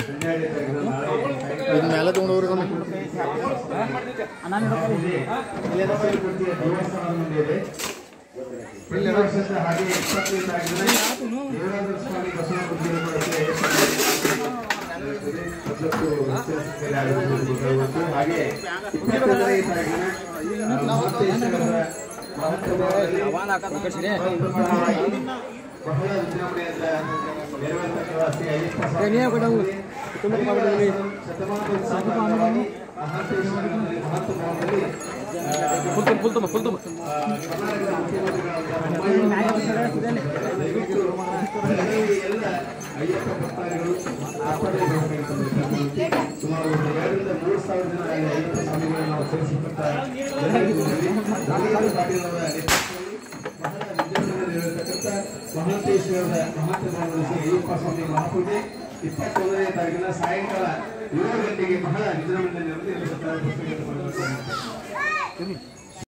ಹನ್ನೆರಡನೇ ತಾರೀಕು ನಾಳೆ ಇದು ಮೇಲೆ ತಗೊಂಡೋಗ್ರಿ ಇಲ್ಲಿ ಬಸವನಗುಡಿಯ ದೇವಸ್ಥಾನದ ಮುಂದೆ ಇದೆ ಪ್ರತಿ ವರ್ಷದ ಹಾಗೆ ಇಪ್ಪತ್ತೈದು ತಾರೀಕಿನ ದೇವರಾಜ ಸ್ವಾಮಿ ಬಸವನಗುಡಿಯ ಹತ್ತೊಂಬತ್ತು ವಿಶೇಷತೆಯಲ್ಲಿ ಆಯೋಜಿಸಿದ್ದು ಗೊತ್ತಾಗುತ್ತೆ. ಹಾಗೆ ಇಪ್ಪತ್ತೊಂದನೇ ತಾರೀಕಿನ ಆ, ಮಹಾಂತೇಶ್ವರರ ಮಹೋತ್ಸವದಲ್ಲಿ ಪ್ರಪ್ರಥಮವಾಗಿ ಬಹಳ ವಿಜೃಂಭಣೆಯಿಂದ ನೆರವೇರ್ತಕ್ಕಂಥ ಶ್ರೀ ಅಯ್ಯಪ್ಪ ಸ್ವಾಮಿ ಶತಮಾನೋತ್ಸವ ಅಂಗವಾಗಿ ಮಹಾಂತೇಶ್ವರರ ಮಹೋತ್ಸವದಲ್ಲಿ ಎಲ್ಲ ಅಯ್ಯಪ್ಪ ಭಕ್ತಾದಿಗಳು ಆಸ್ಪತ್ರೆಗೆ ಸುಮಾರು ಒಂದು ಎರಡರಿಂದ ಮೂರು ಸಾವಿರ ಜನ ಅಲ್ಲಿ ಅಯ್ಯಪ್ಪ ಸ್ವಾಮಿಗಳನ್ನು ನಾವು ಸೇರಿಸಿಕೊಟ್ಟ ಬಹಳ ವಿಜೃಂಭಣೆಯಲ್ಲಿರತಕ್ಕಂಥ ಮಹಾಂತೇಶ್ವರದ ಮಹಾತ್ಮದಲ್ಲಿ ಶ್ರೀ ಅಯ್ಯಪ್ಪ ಸ್ವಾಮಿ ಮಹಾಪೂಜೆ ಇಪ್ಪತ್ತೊಂದನೇ ತಾರೀಕಿನ ಸಾಯಂಕಾಲ ಏಳು ಗಂಟೆಗೆ ಬಹಳ ವಿಜೃಂಭಣೆಯಲ್ಲಿ ನಡೆದಿರತಕ್ಕಂಥ ಪುಸ್ತಕದ